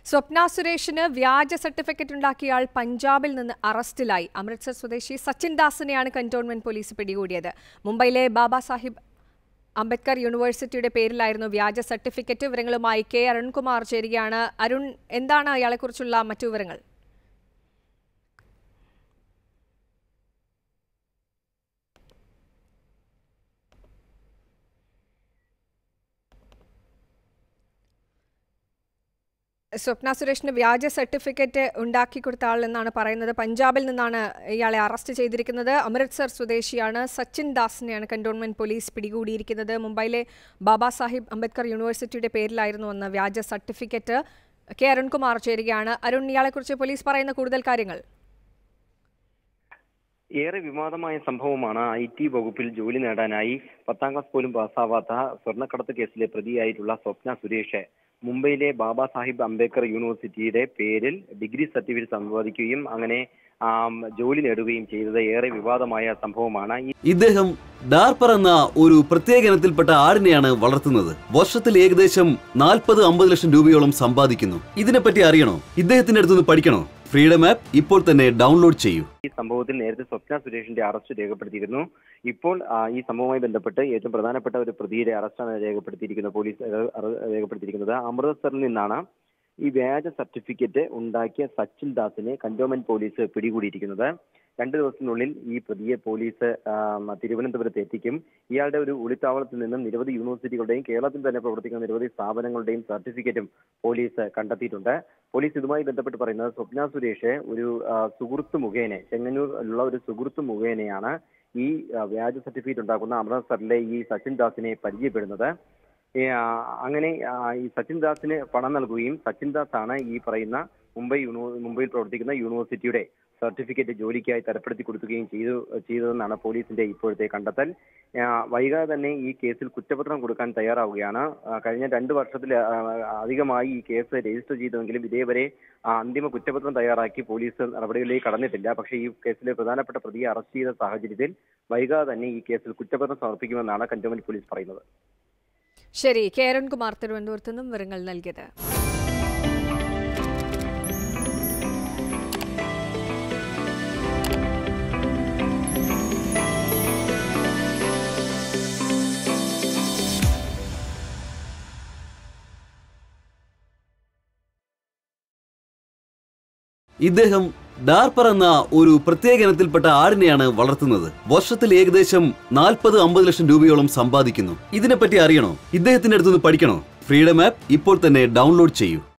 സ്വപ്ന സുരേഷിന് വ്യാജ സർട്ടിഫിക്കറ്റ് ഉണ്ടാക്കിയ ആൾ പഞ്ചാബിൽ നിന്ന് അറസ്റ്റിലായി അമൃത്സർ സ്വദേശി സച്ചിൻ ദാസിനെയാണ് കന്റോൺമെന്റ് പോലീസ് പിടികൂടിയത് മുംബൈയിലെ ബാബാ സാഹിബ് അംബേദ്കർ യൂണിവേഴ്സിറ്റിയുടെ പേരിലായിരുന്നു വ്യാജ സർട്ടിഫിക്കറ്റ് വിവരങ്ങളുമായി കെ അരുൺകുമാർ ചേരുകയാണ് അരുൺ എന്താണ് അയാളെക്കുറിച്ചുള്ള മറ്റു വിവരങ്ങൾ സ്വപ്ന സുരേഷിന് വ്യാജ സർട്ടിഫിക്കറ്റ് ഉണ്ടാക്കി കൊടുത്ത ആൾ എന്നാണ് പറയുന്നത് പഞ്ചാബിൽ നിന്നാണ് ഇയാളെ അറസ്റ്റ് ചെയ്തിരിക്കുന്നത് അമൃത്സർ സ്വദേശിയാണ് സച്ചിൻ ദാസിനെയാണ് കന്റോൺമെന്റ് പോലീസ് പിടികൂടിയിരിക്കുന്നത് മുംബൈയിലെ ബാബാ സാഹിബ് അംബേദ്കർ യൂണിവേഴ്സിറ്റിയുടെ പേരിലായിരുന്നു അന്ന് വ്യാജ സർട്ടിഫിക്കറ്റ് കെ അരുൺകുമാർ ചേരുകയാണ് അരുൺ ഇയാളെക്കുറിച്ച് പോലീസ് പറയുന്ന കൂടുതൽ കാര്യങ്ങൾ ഏറെ വിവാദമായ സംഭവമാണ് ഐ ടി വകുപ്പിൽ ജോലി നേടാനായി പത്താം ക്ലാസ് പോലും പാസ്സാവാത്ത സ്വർണ്ണക്കടത്ത് കേസിലെ പ്രതിയായിട്ടുള്ള സ്വപ്ന സുരേഷ് മുംബൈയിലെ ബാബാ സാഹിബ് അംബേദ്കർ യൂണിവേഴ്സിറ്റിയുടെ പേരിൽ ഡിഗ്രി സർട്ടിഫിക്കറ്റ് സമ്പാദിക്കുകയും അങ്ങനെ ആം, ജോലി നേടുകയും ചെയ്തത് ഏറെ വിവാദമായ സംഭവമാണ് ഈ ഇദ്ദേഹം ഡാർപ്പർ എന്ന ഒരു പ്രത്യേക ഇനത്തിൽപ്പെട്ട ആടിനെയാണ് വളർത്തുന്നത് വർഷത്തിൽ ഏകദേശം നാൽപ്പത് അമ്പത് ലക്ഷം രൂപയോളം സമ്പാദിക്കുന്നു ഇതിനെപ്പറ്റി അറിയണോ ഇദ്ദേഹത്തിന്റെ അടുത്തുനിന്ന് പഠിക്കണോ ഫ്രീഡം ആപ്പ് ഇപ്പോൾ തന്നെ ഡൗൺലോഡ് ചെയ്യൂ ഈ സംഭവത്തിൽ നേരത്തെ സ്വപ്ന സുരേഷിന്റെ അറസ്റ്റ് രേഖപ്പെടുത്തിയിരുന്നു ഇപ്പോൾ ആ, ഈ സംഭവവുമായി ബന്ധപ്പെട്ട് ഏറ്റവും പ്രധാനപ്പെട്ട ഒരു പ്രതിയുടെ അറസ്റ്റാണ് രേഖപ്പെടുത്തിയിരിക്കുന്നത് പോലീസ് ഏഹ്, അറ- രേഖപ്പെടുത്തിയിരിക്കുന്നത് അമൃത്സറിൽ നിന്നാണ് ഈ വ്യാജ സർട്ടിഫിക്കറ്റ് ഉണ്ടാക്കിയ സച്ചിൻ ദാസിനെ കന്റോൺമെന്റ് പോലീസ് പിടികൂടിയിരിക്കുന്നത് രണ്ടു ദിവസത്തിനുള്ളിൽ ഈ പ്രതിയെ പോലീസ് ആ, തിരുവനന്തപുരത്ത് എത്തിക്കും ഇയാളുടെ ഒരു ഒളിത്താവളത്തിൽ നിന്നും നിരവധി യൂണിവേഴ്സിറ്റികളുടെയും കേരളത്തിൽ തന്നെ പ്രവർത്തിക്കുന്ന നിരവധി സ്ഥാപനങ്ങളുടെയും സർട്ടിഫിക്കറ്റും പോലീസ് കണ്ടെത്തിയിട്ടുണ്ട് പോലീസ് ഇതുമായി ബന്ധപ്പെട്ട് പറയുന്നത് സ്വപ്ന സുരേഷ് ഒരു ആ, സുഹൃത്ത് മുഖേന ചെങ്ങന്നൂരിലുള്ള ഒരു സുഹൃത്ത് മുഖേനയാണ് ഈ ആ, വ്യാജ സർട്ടിഫിക്കറ്റ് ഉണ്ടാക്കുന്ന അമൃത്സറിലെ ഈ സച്ചിൻ ദാസിനെ പരിചയപ്പെടുന്നത് ഈ, ആ, അങ്ങനെ ആ, ഈ സച്ചിൻ ദാസിന് പണം നൽകുകയും സച്ചിൻ ദാസ് ആണ് ഈ പറയുന്ന മുംബൈ യൂണി- മുംബൈയിൽ പ്രവർത്തിക്കുന്ന യൂണിവേഴ്സിറ്റിയുടെ സർട്ടിഫിക്കറ്റ് ജോലിക്കായി തരപ്പെടുത്തി കൊടുക്കുകയും ചെയ്തു ചെയ്തതെന്നാണ് പോലീസിന്റെ ഇപ്പോഴത്തെ കണ്ടെത്തൽ ആ, വൈകാതെ തന്നെ ഈ കേസിൽ കുറ്റപത്രം കൊടുക്കാൻ തയ്യാറാവുകയാണ് ആ, കഴിഞ്ഞ രണ്ട് വർഷത്തിൽ ആ, അധികമായി ഈ കേസ് രജിസ്റ്റർ ചെയ്തെങ്കിലും ഇതേവരെ ആ, അന്തിമ കുറ്റപത്രം തയ്യാറാക്കി പോലീസ് നടപടികളിലേക്ക് കടന്നിട്ടില്ല പക്ഷേ ഈ കേസിലെ പ്രധാനപ്പെട്ട പ്രതിയെ അറസ്റ്റ് ചെയ്ത സാഹചര്യത്തിൽ വൈകാതെ തന്നെ ഈ കേസിൽ കുറ്റപത്രം സമർപ്പിക്കുമെന്നാണ് കന്റോൺമെന്റ് പോലീസ് പറയുന്നത് ശരി കെ അരുൺകുമാർ തിരുവനന്തപുരത്ത് നിന്നും വിവരങ്ങൾ നൽകിയത് ഇദ്ദേഹം ഡാർപ്പർ എന്ന ഒരു പ്രത്യേക ഇനത്തിൽപ്പെട്ട ആടിനെയാണ് വളർത്തുന്നത് വർഷത്തിൽ ഏകദേശം നാൽപ്പത് അമ്പത് ലക്ഷം രൂപയോളം സമ്പാദിക്കുന്നു ഇതിനെപ്പറ്റി അറിയണോ ഇദ്ദേഹത്തിന്റെ അടുത്തുനിന്ന് പഠിക്കണോ ഫ്രീഡം ആപ്പ് ഇപ്പോൾ തന്നെ ഡൗൺലോഡ് ചെയ്യൂ